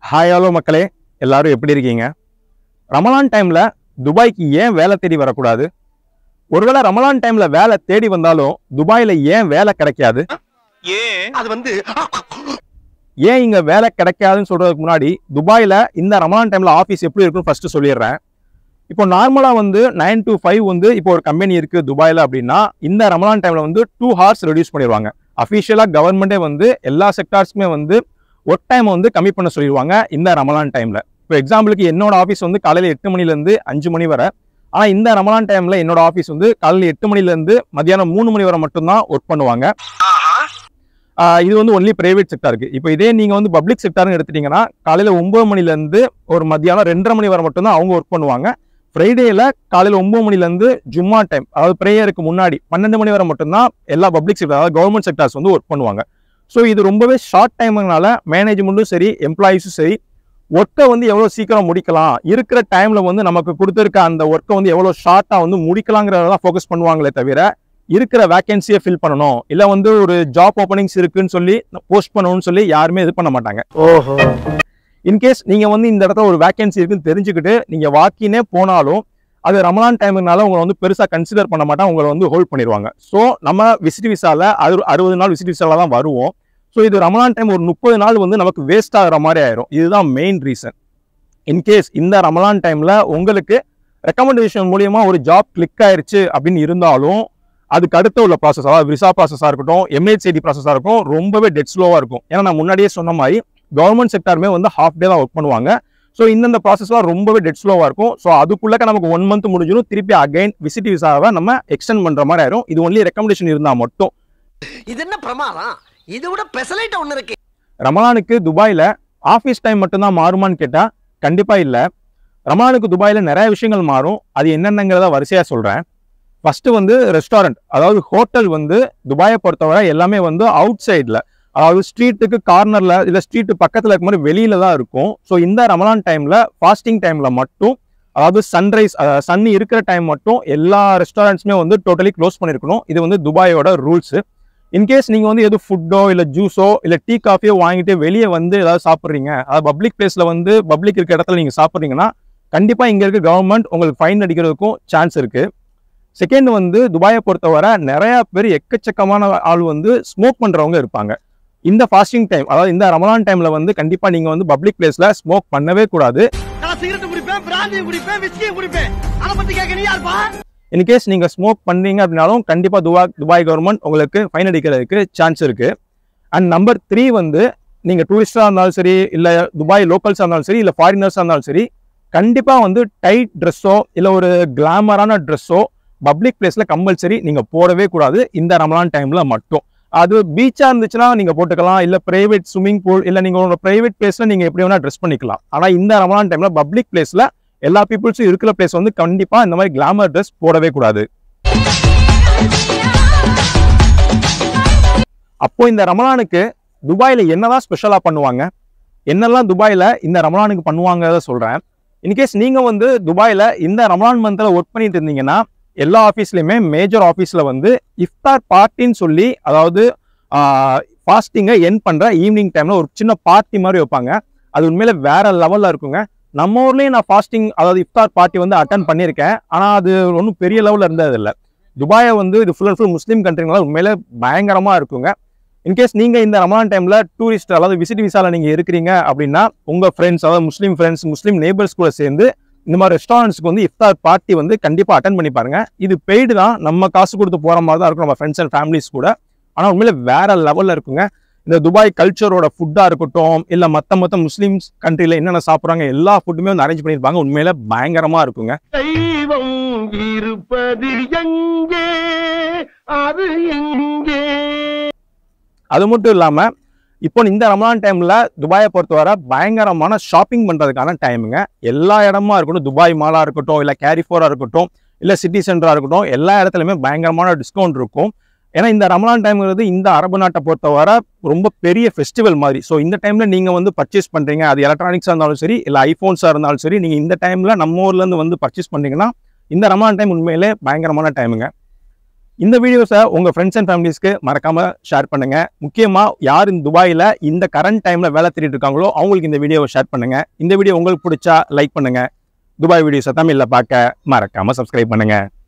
hi hello மக்களே எல்லாரும் எப்படி இருக்கீங்க ரமலான் டைம்ல துபாய்க்கு ஏன் வேலை தேடி வரக்கூடாது ஒருவேளை ரமலான் டைம்ல வேலை தேடி வந்தாலும் துபாயில ஏன் வேலை கிடைக்காது ஏன் அது வந்து ஏன் இங்க வேலை கிடைக்காதுன்னு சொல்றதுக்கு முன்னாடி துபாயில இந்த ரமலான் டைம்ல ஆஃபீஸ் எப்படி இருக்குன்னு ஃபர்ஸ்ட் சொல்லிடுறேன் இப்போ நார்மலா வந்து நைன் to ஃபைவ் வந்து இப்போ ஒரு கம்பெனி இருக்கு துபாயில அப்படின்னா இந்த ரமலான் டைம்ல வந்து டூ ஹார்ஸ் ரெடியூஸ் பண்ணிடுவாங்க அஃபிஷியலா கவர்மெண்டே வந்து எல்லா செக்டார்ஸ்க்குமே வந்து ஒர்க் டைம் வந்து கம்மி பண்ண சொல்லிடுவாங்க இந்த ரமலான் டைம்ல இப்போ எக்ஸாம்பிளுக்கு என்னோட ஆஃபீஸ் வந்து காலையில எட்டு மணிலேருந்து அஞ்சு மணி வரை ஆனா இந்த ரமலான் டைம்ல என்னோட ஆஃபீஸ் வந்து காலையில எட்டு மணிலேருந்து மத்தியானம் மூணு மணி வரை மட்டும்தான் ஒர்க் பண்ணுவாங்க ஆஹ் இது வந்து ஒன்லி பிரைவேட் செக்டாருக்கு இப்போ இதே நீங்க வந்து பப்ளிக் செக்டார்னு எடுத்துட்டீங்கன்னா காலையில ஒன்பது மணில இருந்து ஒரு மத்தியானம் ரெண்டரை மணி வரை மட்டும்தான் அவங்க ஒர்க் பண்ணுவாங்க ஃப்ரைடேல காலையில ஒன்பது மணில இருந்து ஜும்மா டைம் அதாவது ப்ரேயருக்கு முன்னாடி பன்னெண்டு மணி வரை மட்டும்தான் எல்லா பப்ளிக் செக்டார் அதாவது கவர்மெண்ட் செக்டார்ஸ் வந்து ஒர்க் பண்ணுவாங்க ஸோ இது ரொம்பவே ஷார்ட் டைம்னால மேனேஜ்மெண்ட்டும் சரி எம்ப்ளாயிஸும் சரி ஒர்க்கை வந்து எவ்வளோ சீக்கிரம் முடிக்கலாம் இருக்கிற டைம்ல வந்து நமக்கு கொடுத்துருக்க அந்த ஒர்க்கை வந்து எவ்வளோ ஷார்ட்டாக வந்து முடிக்கலாங்கிறத ஃபோக்கஸ் பண்ணுவாங்களே தவிர இருக்கிற வேகன்சியை ஃபில் பண்ணணும் இல்லை வந்து ஒரு ஜாப் ஓப்பனிங்ஸ் இருக்குன்னு சொல்லி போஸ்ட் பண்ணணும்னு சொல்லி யாருமே இது பண்ண மாட்டாங்க ஓஹோ இன்கேஸ் நீங்க வந்து இந்த இடத்துல ஒரு வேகன்சி இருக்குன்னு தெரிஞ்சுக்கிட்டு நீங்க வாக்கினே போனாலும் அது ரமலான் டைமுனால உங்களை வந்து பெருசா கன்சிடர் பண்ண மாட்டாங்க உங்களை வந்து ஹோல்ட் பண்ணிடுவாங்க ஸோ நம்ம விசிட் விசால அறு அறுபது நாள் விசிட் விசால தான் வருவோம் ஸோ இது ரமலான் டைம் ஒரு முப்பது நாள் வந்து நமக்கு வேஸ்ட் ஆகிற மாதிரி ஆயிரும் இதுதான் மெயின் ரீசன் இன்கேஸ் இந்த ரமலான் டைம்ல உங்களுக்கு ரெக்கமெண்டேஷன் மூலியமா ஒரு ஜாப் கிளிக் ஆயிருச்சு அப்படின்னு இருந்தாலும் அதுக்கு அடுத்த உள்ள ப்ராசஸ் அதாவது விசா ப்ராசஸாக இருக்கட்டும் எம்ஹெச்ஐடி ப்ராசஸாக இருக்கும் ரொம்பவே டெட் ஸ்லோவாக இருக்கும் ஏன்னா நான் முன்னாடியே சொன்ன மாதிரி கவர்மெண்ட் செக்டாருமே வந்து ஹாஃப் டே தான் ஒர்க் பண்ணுவாங்க ஸோ இந்தந்த ப்ராசஸ்லாம் ரொம்பவே டெட் ஸ்லோவாக இருக்கும் ஸோ அதுக்குள்ளக்க நமக்கு ஒன் மந்த் முடிஞ்சிடும் திருப்பி அகைன் விசிட் விசாவை நம்ம எக்ஸ்டெண்ட் பண்ணுற மாதிரி ஆயிரும் இது ஒன்லி ரெக்கமெண்டேஷன் இருந்தால் மட்டும் இது என்ன பிரமாதம் இது விட பெசலைட் ஒண்ணு இருக்கு ரமலானுக்கு துபாயில் ஆஃபீஸ் டைம் மட்டும்தான் மாறுமான்னு கேட்டால் கண்டிப்பாக இல்லை ரமலானுக்கு துபாயில் நிறைய விஷயங்கள் மாறும் அது என்னென்னங்கிறத வரிசையாக சொல்கிறேன் ஃபஸ்ட்டு வந்து ரெஸ்டாரண்ட் அதாவது ஹோட்டல் வந்து துபாயை பொறுத்தவரை எல்லாமே வந்து அவுட் சைடில் அதாவது ஸ்ட்ரீட்டுக்கு கார்னரில் இல்லை ஸ்ட்ரீட்டு பக்கத்தில் இருக்க மாதிரி வெளியில தான் இருக்கும் ஸோ இந்த ரமலான் டைமில் ஃபாஸ்டிங் டைமில் மட்டும் அதாவது சன்ரைஸ் சன் இருக்கிற டைம் மட்டும் எல்லா ரெஸ்டாரண்ட்ஸுமே வந்து டோட்டலி க்ளோஸ் பண்ணியிருக்கணும் இது வந்து துபாயோட ரூல்ஸு இன்கேஸ் நீங்கள் வந்து எது ஃபுட்டோ இல்லை ஜூஸோ இல்லை டீ காஃபியோ வாங்கிட்டு வெளியே வந்து ஏதாவது சாப்பிட்றீங்க அதாவது பப்ளிக் பிளேஸில் வந்து பப்ளிக் இருக்க இடத்துல நீங்கள் சாப்பிட்றீங்கன்னா கண்டிப்பாக இங்கே இருக்க கவர்மெண்ட் உங்களுக்கு ஃபைன் அடிக்கிறதுக்கும் சான்ஸ் இருக்குது செகண்ட் வந்து துபாயை பொறுத்தவரை நிறைய பேர் எக்கச்சக்கமான ஆள் வந்து ஸ்மோக் பண்ணுறவங்க இருப்பாங்க இந்த ஃபாஸ்டிங் டைம் அதாவது இந்த ரமலான் டைம்ல வந்து கண்டிப்பா நீங்க வந்து பப்ளிக் பிளேஸ்ல ஸ்மோக் பண்ணவே கூடாது நான் சிகரெட் குடிப்பேன் பிராந்தியும் குடிப்பேன் விஸ்கியும் குடிப்பேன் அத பத்தி கேட்க நீ யாருப்பா இன்கேஸ் நீங்க ஸ்மோக் பண்ணீங்க அப்படின்னாலும் கண்டிப்பா துபாய் துபாய் கவர்மெண்ட் உங்களுக்கு ஃபைன் அடிக்கிறதுக்கு சான்ஸ் இருக்கு அண்ட் நம்பர் த்ரீ வந்து நீங்க டூரிஸ்டா இருந்தாலும் சரி இல்ல துபாய் லோக்கல்ஸா இருந்தாலும் சரி இல்ல ஃபாரினர்ஸா இருந்தாலும் சரி கண்டிப்பா வந்து டைட் ட்ரெஸ்ஸோ இல்ல ஒரு கிளாமரான ட்ரெஸ்ஸோ பப்ளிக் பிளேஸ்ல கம்பல்சரி நீங்க போடவே கூடாது இந்த ரமலான் டைம்ல மட்டும் அது பீச்சா இருந்துச்சுன்னா நீங்க போட்டுக்கலாம் இல்ல பிரைவேட் ஸ்விம்மிங் பூல் இல்ல நீங்க உங்களோட பிரைவேட் பிளேஸ்ல நீங்க எப்படி வேணா ட்ரெஸ் பண்ணிக்கலாம் ஆனா இந்த ரமலான் டைம்ல பப்ளிக் பிளேஸ்ல எல்லா பீப்புள்ஸும் இருக்கிற பிளேஸ் வந்து கண்டிப்பா இந்த மாதிரி கிளாமர் ட்ரெஸ் போடவே கூடாது அப்போ இந்த ரமலானுக்கு துபாயில என்னதான் ஸ்பெஷலா பண்ணுவாங்க என்னெல்லாம் துபாயில இந்த ரமலானுக்கு பண்ணுவாங்கிறத சொல்றேன் இன்கேஸ் நீங்க வந்து துபாயில இந்த ரமலான் மந்த்ல ஒர்க் பண்ணிட்டு இருந்தீங்கன்னா எல்லா ஆஃபீஸ்லையுமே மேஜர் ஆஃபீஸில் வந்து இஃப்தார் பார்ட்டின்னு சொல்லி அதாவது ஃபாஸ்டிங்கை என் பண்ணுற ஈவினிங் டைமில் ஒரு சின்ன பார்ட்டி மாதிரி வைப்பாங்க அது உண்மையில வேற லெவலில் இருக்குங்க நம்ம ஊர்லேயும் நான் ஃபாஸ்டிங் அதாவது இஃப்தார் பார்ட்டி வந்து அட்டன் பண்ணியிருக்கேன் ஆனால் அது ஒன்றும் பெரிய லெவலில் இருந்தது இல்லை துபாயை வந்து இது ஃபுல் அண்ட் ஃபுல் முஸ்லீம் கண்ட்ரினால உண்மையில பயங்கரமாக இருக்குங்க இன்கேஸ் நீங்கள் இந்த ரமலான் டைமில் டூரிஸ்ட் அதாவது விசிட் விசாவில் நீங்கள் இருக்கிறீங்க அப்படின்னா உங்கள் ஃப்ரெண்ட்ஸ் அதாவது முஸ்லீம் ஃப்ரெண்ட்ஸ் முஸ்லீம் நெய்பர்ஸ் கூட சேர்ந்து இந்த மாதிரி ரெஸ்டாரண்ட்ஸ்க்கு வந்து இஃப்தார் பார்ட்டி வந்து கண்டிப்பாக அட்டன் பண்ணி பாருங்க இது பெய்டு தான் நம்ம காசு கொடுத்து போகிற மாதிரி தான் இருக்கும் நம்ம ஃப்ரெண்ட்ஸ் அண்ட் ஃபேமிலிஸ் கூட ஆனால் உண்மையில வேற லெவலில் இருக்குங்க இந்த துபாய் கல்ச்சரோட ஃபுட்டாக இருக்கட்டும் இல்லை மற்ற மற்ற முஸ்லீம்ஸ் கண்ட்ரியில் என்னென்ன சாப்பிட்றாங்க எல்லா ஃபுட்டுமே வந்து அரேஞ்ச் பண்ணியிருப்பாங்க உண்மையில பயங்கரமாக இருக்குங்க தெய்வம் இருப்பது எங்கே அது எங்கே அது மட்டும் இல்லாமல் இப்போ இந்த ரமலான் டைம்ல துபாயை பொறுத்தவரை பயங்கரமான ஷாப்பிங் பண்றதுக்கான டைமுங்க எல்லா இடமா இருக்கட்டும் துபாய் மாலா இருக்கட்டும் இல்லை கேரிஃபோரா இருக்கட்டும் இல்லை சிட்டி சென்டரா இருக்கட்டும் எல்லா இடத்துலையுமே பயங்கரமான டிஸ்கவுண்ட் இருக்கும் ஏன்னா இந்த ரமலான் டைம்ங்கிறது இந்த அரபு நாட்டை பொறுத்தவரை ரொம்ப பெரிய ஃபெஸ்டிவல் மாதிரி ஸோ இந்த டைம்ல நீங்க வந்து பர்ச்சேஸ் பண்றீங்க அது எலக்ட்ரானிக்ஸாக இருந்தாலும் சரி இல்லை ஐஃபோன்ஸாக இருந்தாலும் சரி நீங்க இந்த டைம்ல நம்ம ஊர்ல இருந்து வந்து பர்ச்சேஸ் பண்றீங்கன்னா இந்த ரமலான் டைம் உண்மையிலே பயங்கரமான டைமுங்க இந்த வீடியோஸை உங்க ஃப்ரெண்ட்ஸ் அண்ட் ஃபேமிலிஸ்க்கு மறக்காம ஷேர் பண்ணுங்க முக்கியமா யார் இந்த துபாயில இந்த கரண்ட் டைம்ல வேலை தேடிட்டு இருக்காங்களோ அவங்களுக்கு இந்த வீடியோவை ஷேர் பண்ணுங்க இந்த வீடியோ உங்களுக்கு பிடிச்சா லைக் பண்ணுங்க துபாய் வீடியோஸை தமிழ்ல பார்க்க மறக்காம சப்ஸ்கிரைப் பண்ணுங்க